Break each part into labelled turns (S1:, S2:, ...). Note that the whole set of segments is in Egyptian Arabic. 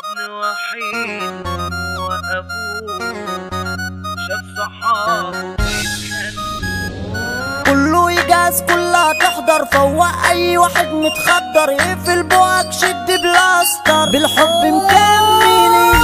S1: ابن وحيد وأبوه شاف صحابه بيتخانقوا
S2: كله يجاز كلها تحضر فوق اي واحد متخدر يقفل بوك شد بلاستر بالحب مكملين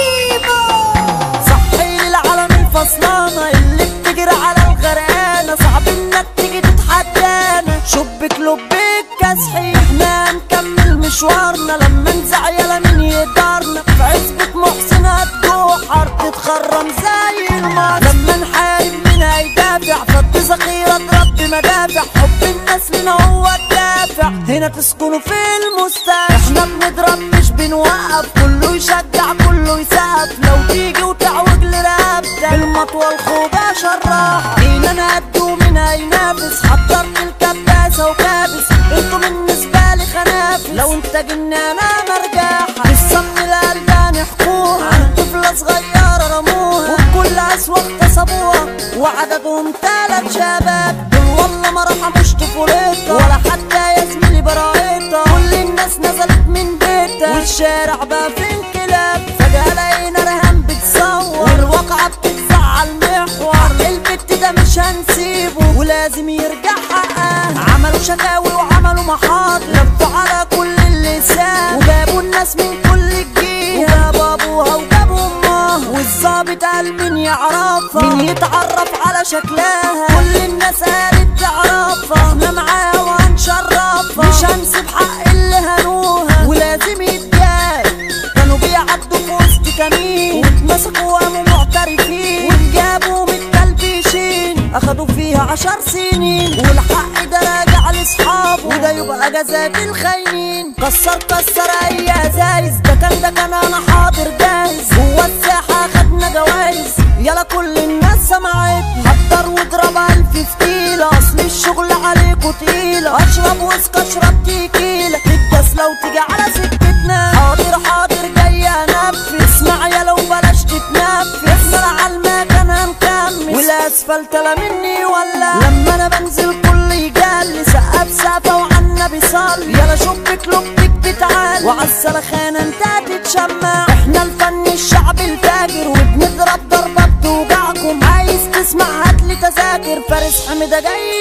S2: صحي للعالم الفصلانة اللي بتجري على الغرقانة صعب انك تيجي تتحدانا شبك لبك كاسحي احنا نكمل مشوارنا لما نزع يلا مين يقدرنا في عزبة محسن هتجوحر تتخرم زي المار لما نحارب مين هيدافع فضي ذخيرة اضرب بمدافع حب الناس لنا هو الدافع هنا تسكنوا في المستشفى احنا بنضرب مش بنوقف كله يشجع كله يسقف لو تيجي وتعوج لرقبتك المطوى الخوجة شراح هنا نهد ومين هينافس حضرت الكباسة وكابس انتوا بالنسبة لي خنافس لو انت جنانة مرجاحة قصة من القلب نحكوها عن طفلة صغيرة رموها وبكل أسوأ اغتصبوها وعددهم تلات شباب دول والله ما رحموش طفولتها ولا حتى يا زميلي براءتها كل الناس نزلت من بيتها والشارع بقى في انقلاب فجأة لقينا رهان بتصور والواقعة بتتزعل محور البت ده مش هنسيبه ولازم يرجع حقها عملوا شكاوي وعملوا محاضر لفوا على كل اللسان وجابوا الناس من كل الجيل وجابوا ابوها وجابوا امها والظابط قال مين يعرفها مين يتعرف على شكلها كل الناس قالت تعرفها احنا معاها وهنشرفها مش هنسيب حق اللي هنوها ولازم يتجاب كانوا بيعدوا في وسط كمين واتمسكوا وقاموا معترفين واتجابوا من التلبيشين اخدوا فيها عشر سنين والحق ده راجع لاصحابه وده يبقى جزاء الخاينين كسر كسر اي ازايز ده كان ده كان انا حاضر جاهز جوا الساحه خدنا جوايز يلا كل الناس سمعت حضر واضرب الف فتيلة اصل الشغل عليكوا تقيلة اشرب واسكى اشرب تيكيلة الدس لو تيجي على سكتنا حاضر حاضر جاي انفذ اسمع يا لو بلاش تتنفس احنا على المكان هنكمل والاسفلت لا مني ولا لما انا بنزل كل يجلي سقف سقفة وعنا بيصلي يلا شبك لبك بتعالي وعالسلخانة انت هتتشمع احنا الفن الشعب الفاجر وبنضرب ضربة بتوجعكم عايز تسمع هاتلي تذاكر فارس حمدة جاي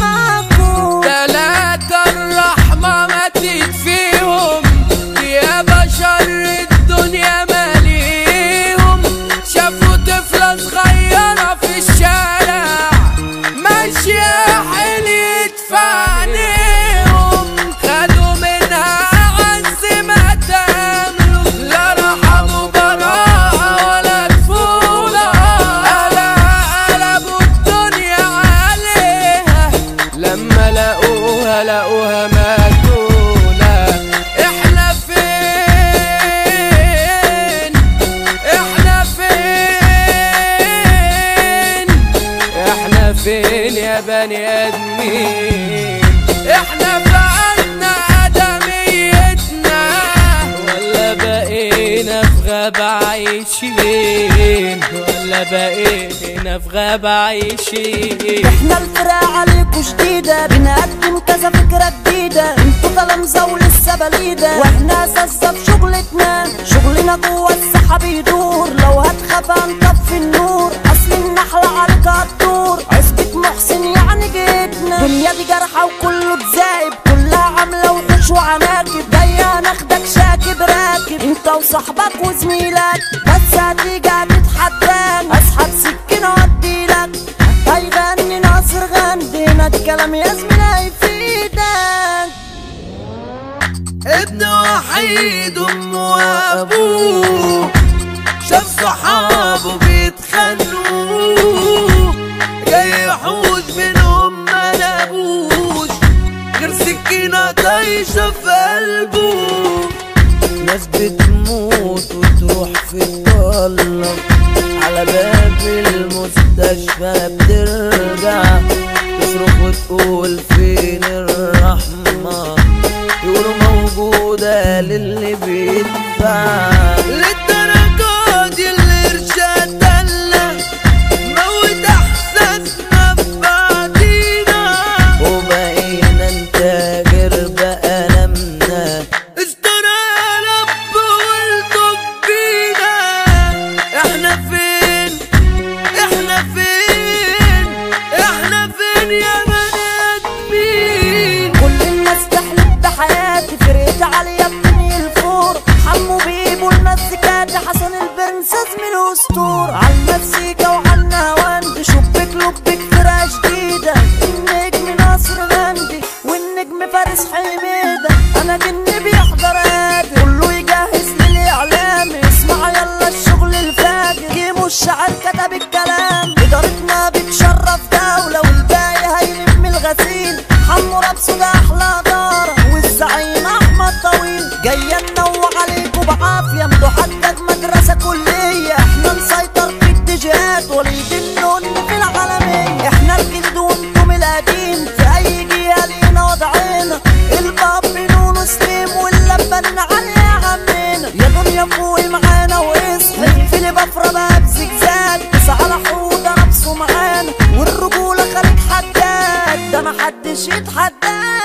S2: يسمعكم
S3: تلاتة الرحمة ماتت فيهم يا بشر الدنيا ماليهم شافوا طفلة صغيرة في الشارع ماشية حليت في عينيهم خدوا منها عز ما تملك لا رحموا براءة ولا طفولة ألا قلبوا الدنيا عليها لما لقوها لقوها مقتولة احنا فين احنا فين احنا فين يا بني ادمين احنا فقدنا ادميتنا ولا بقينا في غابة عايشين ولا بقينا في غابة عايشين
S2: احنا الفرقة عليكوا شديدة بنقدم كذا فكرة جديدة انتوا تلامذة ولسه بليدة واحنا اساسا في شغلتنا شغلنا جوه الساحة بيدور لو هتخاف هنطفي النور اصل النحلة عليك هتدور عزبة محسن يعني جيتنا دنيا دي جرحة وكله اتزايب كلها عاملة وحوش وعناكب جاية ناخدك شاكب راكب انت وصاحبك وزميلك بس هتيجي هتتحداك اسحب سكينة واديلك هيغني ناصر غندنا الكلام يا زميلي هيفيدك
S3: ابن وحيد امه وابوه شاف صحابه بيتخانقوا جاي يحوش منهم ما لقوش غير سكينة طايشة في قلبه ناس بتموت وتروح في الضلة على باب المستشفى بترجع تصرخ وتقول فين الرحمة يقولوا موجودة للي بيدفع للدرجة دي الإرشاد دلة موت إحساسنا في بعضينا وبقينا نتاجر بألمنا اشترى رب والدور
S2: حياتي حسن البرنسيس من الاسطورة عالمزيكا وعالنهواند شبك لبك فرقة جديدة النجم ناصر غندي والنجم فارس حميدة انا جني بيحضر هادي كله يجهز للاعلام اسمع يلا الشغل الفاجر جيمو الشاعر كتب الكلام ادارتنا بتشرف دولة والباقي هيلم الغسيل حمو رابسو ده احلى دارة والزعيم احمد طويل جاية ننوع عليكم بعافية انتوا حدد مدرسة كلية احنا نسيطر في اتجاهات وليد النون في العالمية احنا الجديد وانتم القديم في اي جهة لينا وضعنا الباب نونو سليم واللبن علي يا عمنا يا دنيا فوقي معانا واصحي في اللي بفرة بقى بزجزاج بس على حوضة نفسه معانا والرجولة خليك حداد ده محدش يتحداك